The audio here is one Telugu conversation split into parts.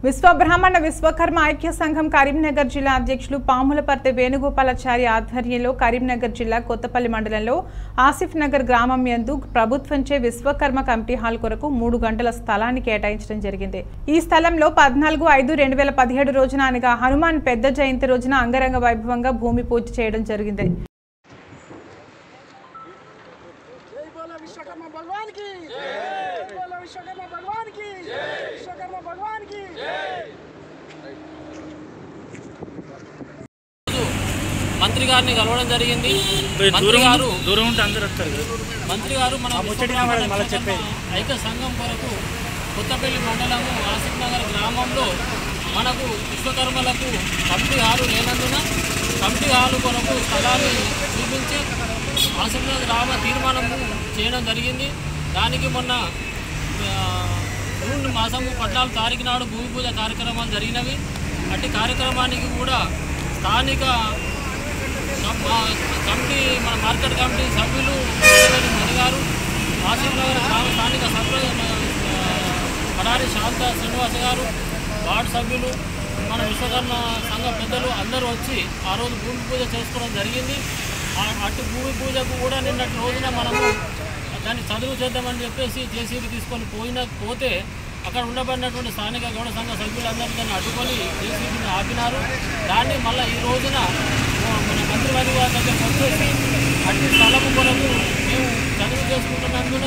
విశ్వ బ్రాహ్మణ విశ్వకర్మ ఐక్య సంఘం కరీంనగర్ జిల్లా అధ్యక్షులు పాములపర్తి వేణుగోపాలాచారి ఆధ్వర్యంలో కరీంనగర్ జిల్లా కొత్తపల్లి మండలంలో ఆసిఫ్ నగర్ గ్రామం యందు ప్రభుత్వంచే విశ్వకర్మ కమిటీ హాల్ కొరకు మూడు గంటల స్థలాన్ని కేటాయించడం జరిగింది ఈ స్థలంలో పద్నాలుగు ఐదు రెండు వేల పదిహేడు రోజున అనగా హనుమాన్ పెద్ద జయంతి రోజున అంగరంగ వైభవంగా భూమి పూజ చేయడం జరిగింది जय बोलो विश्वकर्मा भगवान की जय बोलो विश्वकर्मा भगवान की जय विश्वकर्मा भगवान की మంత్రి గారిని కలవడం జరిగింది మంత్రి దూరం గారు దూరం ఉంటే అందరు వస్తారు కదా మంత్రి గారు మన ముచ్చటిన వాడు మళ్ళీ చెప్పేది. ఐక్య సంఘం కొరకు కొత్తపల్లి మండలము ఆసిఫ్ నగర్ గ్రామంలో మనకు విశ్వకర్మలకు కమిటీ హాలు లేనందున కమిటీ హాలు కొరకు స్థలాన్ని చూపించి ఆసిఫ్ నగర్ గ్రామ తీర్మానము చేయడం జరిగింది దానికి మొన్న ఆ, జూన్ మాసము పద్నాలుగు తారీఖు నాడు భూమి పూజ కార్యక్రమాలు జరిగినవి అట్టి కార్యక్రమానికి కూడా స్థానిక కమ్- మా కమిటీ మన మార్కెట్ కమిటీ సభ్యులు వీరవేణి మణి గారు ఆసిఫ్ నగర్ గ్రామ స్థానిక సర్పంచ్ ఆ, పడారి శాంత శ్రీనివాస గారు వార్డు సభ్యులు మన విశ్వకర్మ సంఘ పెద్దలు అందరూ వచ్చి ఆ రోజు భూమి పూజ చేసుకోవడం జరిగింది ఆ- అటు భూమి పూజకు కూడా నిన్నటి రోజున మనము దాన్ని చదువు చేద్దామని చెప్పేసి జేసీబీ తీసుకొని పోయిన పోతే అక్కడ ఉండబడినటువంటి స్థానిక గౌడ సంఘ సభ్యులందరూ దాన్ని అడ్డుకొని జేసీబీని ఆపినారు దాన్ని మళ్ళీ ఈ రోజున ఆ, మన మంత్రివారి వారి దగ్గరకు వచ్చేసి అట్టి స్థలము కొరకు మేము చదువు చేసుకుంటున్నందున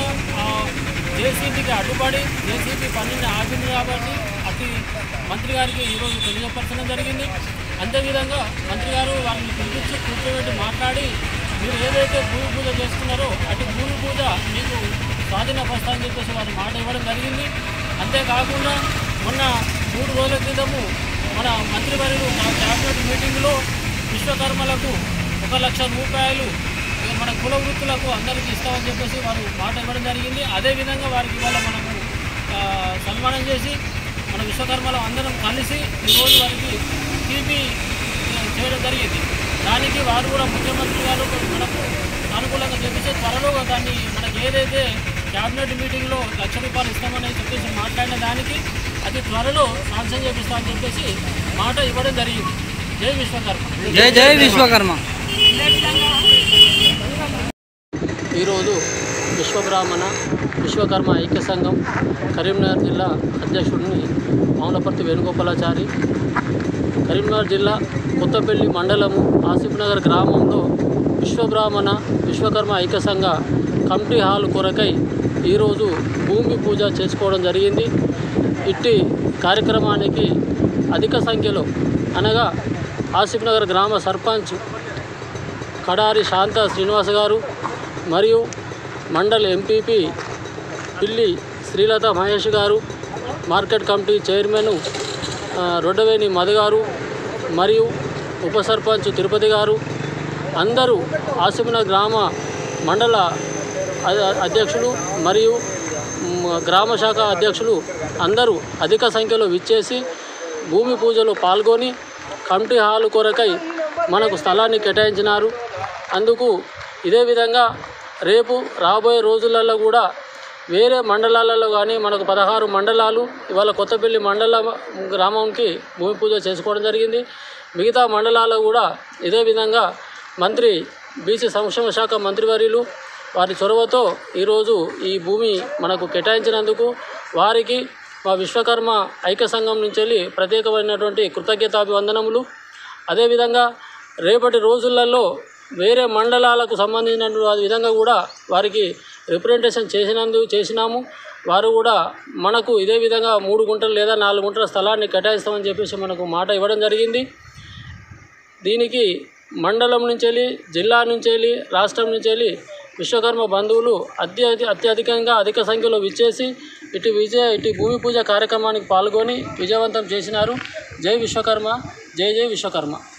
జేసీబీకి అడ్డుపడి జేసీబీ పనిని ఆపింది కాబట్టి అట్టి మంత్రి గారికి ఈరోజు తెలియపరచడం జరిగింది అంతేవిధంగా మంత్రి గారు వారిని పిలిపించి కూర్చోబెట్టి మాట్లాడి మీరు ఏదైతే భూమి పూజ చేస్తున్నారో అటు భూమి పూజ మీకు స్వాధీన అని చెప్పేసి వారు మాట ఇవ్వడం జరిగింది అంతేకాకుండా మొన్న మూడు రోజుల క్రితము మన మంత్రివర్యులు క్యాబినెట్ మీటింగ్లో విశ్వకర్మలకు ఒక లక్ష రూపాయలు ఇక మన కుల వృత్తులకు అందరికీ ఇస్తామని చెప్పేసి వారు మాట ఇవ్వడం జరిగింది అదేవిధంగా వారికి ఇవాళ మనము ఆ, సన్మానం చేసి మన విశ్వకర్మలు అందరం కలిసి ఈరోజు వారికి టీపీ చేయడం జరిగింది దానికి వారు కూడా ముఖ్యమంత్రి గారు మనకు అనుకూలంగా చెప్పేసి త్వరలో దాన్ని మనకి ఏదైతే క్యాబినెట్ మీటింగ్లో లక్ష రూపాయలు ఇస్తామని చెప్పేసి మాట్లాడిన దానికి అతి త్వరలో శాంక్షన్ చేపిస్తామని చెప్పేసి మాట ఇవ్వడం జరిగింది జై విశ్వకర్మ జై జై విశ్వకర్మ ఈరోజు విశ్వబ్రాహ్మణ విశ్వకర్మ ఐక్య సంఘం కరీంనగర్ జిల్లా అధ్యక్షుడిని మౌనపర్తి వేణుగోపాలాచారి కరీంనగర్ జిల్లా కొత్తపల్లి మండలము ఆసిఫ్ నగర్ గ్రామంలో విశ్వబ్రాహ్మణ విశ్వకర్మ ఐక్య సంఘ కమిటీ హాల్ కొరకై ఈరోజు భూమి పూజ చేసుకోవడం జరిగింది ఇట్టి కార్యక్రమానికి అధిక సంఖ్యలో అనగా ఆసిఫ్ నగర్ గ్రామ సర్పంచ్ కడారి శాంత శ్రీనివాస గారు మరియు మండల్ ఎంపీపీ పిల్లి శ్రీలత మహేష్ గారు మార్కెట్ కమిటీ చైర్మన్ ఆ, రొడ్డవేణి మధు గారు మరియు ఉప సర్పంచ్ తిరుపతి గారు అందరూ ఆసిమిన గ్రామ మండల అ- అధ్యక్షులు మరియు మ్, గ్రామ శాఖ అధ్యక్షులు అందరూ అధిక సంఖ్యలో విచ్చేసి భూమి పూజలో పాల్గొని కమిటీ హాల్ కొరకై మనకు స్థలాన్ని కేటాయించినారు అందుకు ఇదే విధంగా రేపు రాబోయే రోజులలో కూడా వేరే మండలాలలో కానీ మనకు పదహారు మండలాలు ఇవాళ కొత్తపల్లి మండల గ్రామంకి భూమి పూజ చేసుకోవడం జరిగింది మిగతా మండలాలు కూడా ఇదే విధంగా మంత్రి బీసీ సంక్షేమ శాఖ మంత్రివర్యులు వారి చొరవతో ఈరోజు ఈ భూమి మనకు కేటాయించినందుకు వారికి మా విశ్వకర్మ ఐక్య సంఘం నుంచి వెళ్ళి ప్రత్యేకమైనటువంటి కృతజ్ఞతాభివందనములు అదేవిధంగా రేపటి రోజులలో వేరే మండలాలకు సంబంధించిన విధంగా కూడా వారికి రిప్రజెంటేషన్ చేసినందు చేసినాము వారు కూడా మనకు ఇదే విధంగా మూడు గుంటలు లేదా నాలుగు గుంటల స్థలాన్ని కేటాయిస్తామని చెప్పేసి మనకు మాట ఇవ్వడం జరిగింది దీనికి మండలం నుంచి వెళ్ళి జిల్లా నుంచి వెళ్ళి రాష్ట్రం నుంచి వెళ్ళి విశ్వకర్మ బంధువులు అత్య అత్యధికంగా అధిక సంఖ్యలో విచ్చేసి ఇటు విజయ ఇటు భూమి పూజ కార్యక్రమానికి పాల్గొని విజయవంతం చేసినారు జై విశ్వకర్మ జై జై విశ్వకర్మ